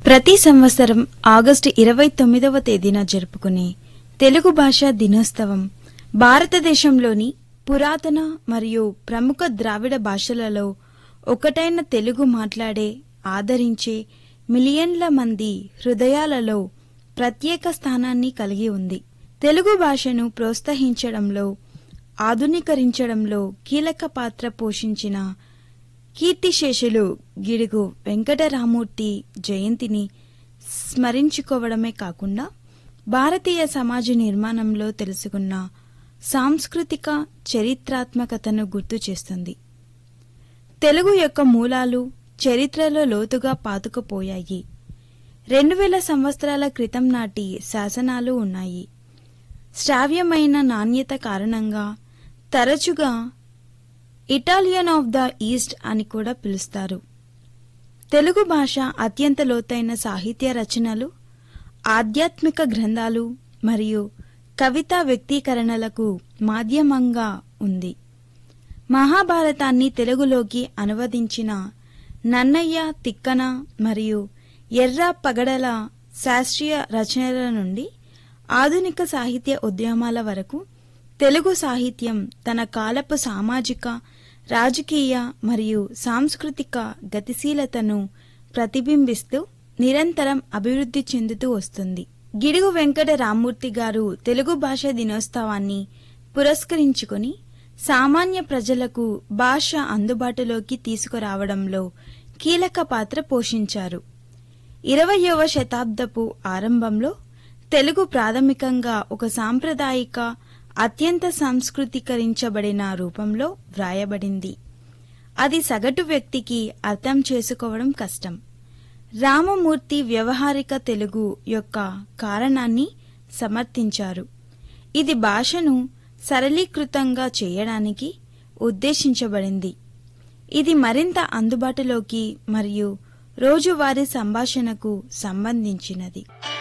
ప్రతి సంవత్సరం ఆగస్టు ఇరవై తొమ్మిదవ తేదీన జరుపుకునే తెలుగు భాషా దినోత్సవం భారతదేశంలోని పురాతన మరియు ప్రముఖ ద్రావిడ భాషలలో ఒకటైన తెలుగు మాట్లాడే ఆదరించే మిలియన్ల మంది హృదయాలలో ప్రత్యేక స్థానాన్ని కలిగి ఉంది తెలుగు భాషను ప్రోత్సహించడంలో ఆధునీకరించడంలో కీలక పాత్ర పోషించిన కీర్తిశేషులు గిడుగు వెంకటరామూర్తి జయంతిని స్మరించుకోవడమే కాకుండా భారతీయ సమాజ నిర్మాణంలో తెలుసుకున్న సాంస్కృతిక చరిత్రాత్మకతను గుర్తు చేస్తుంది తెలుగు యొక్క మూలాలు చరిత్రలో లోతుగా పాతుకుపోయాయి రెండు వేల సంవత్సరాల క్రితం నాటి శాసనాలు ఉన్నాయి శ్రావ్యమైన నాణ్యత కారణంగా తరచుగా ఇటాలియన్ ఆఫ్ ద ఈస్ట్ అని కూడా పిలుస్తారు తెలుగు భాష అత్యంత లోతైన సాహిత్య రచనలు ఆధ్యాత్మిక గ్రంథాలు మరియు కవితా వ్యక్తీకరణలకు మాధ్యమంగా ఉంది మహాభారతాన్ని తెలుగులోకి అనువదించిన నన్నయ్య తిక్కన మరియు ఎర్ర పగడల శాస్త్రీయ రచనల నుండి ఆధునిక సాహిత్య ఉద్యమాల వరకు తెలుగు సాహిత్యం తన కాలపు సామాజిక రాజకీయ మరియు సాంస్కృతిక గతిశీలతను ప్రతిబింబిస్తూ నిరంతరం అభివృద్ధి చెందుతూ వస్తుంది గిడుగు వెంకట రామ్మూర్తి గారు తెలుగు భాష దినోత్సవాన్ని పురస్కరించుకొని సామాన్య ప్రజలకు భాష అందుబాటులోకి తీసుకురావడంలో కీలక పాత్ర పోషించారు ఇరవయవ శతాబ్దపు ఆరంభంలో తెలుగు ప్రాథమికంగా ఒక సాంప్రదాయిక అత్యంత సంస్కృతీకరించబడిన రూపంలో వ్రాయబడింది అది సగటు వ్యక్తికి అర్థం చేసుకోవడం కష్టం రామమూర్తి వ్యవహారిక తెలుగు యొక్క కారణాన్ని సమర్థించారు ఇది భాషను సరళీకృతంగా చేయడానికి ఉద్దేశించబడింది ఇది మరింత అందుబాటులోకి మరియు రోజువారీ సంభాషణకు సంబంధించినది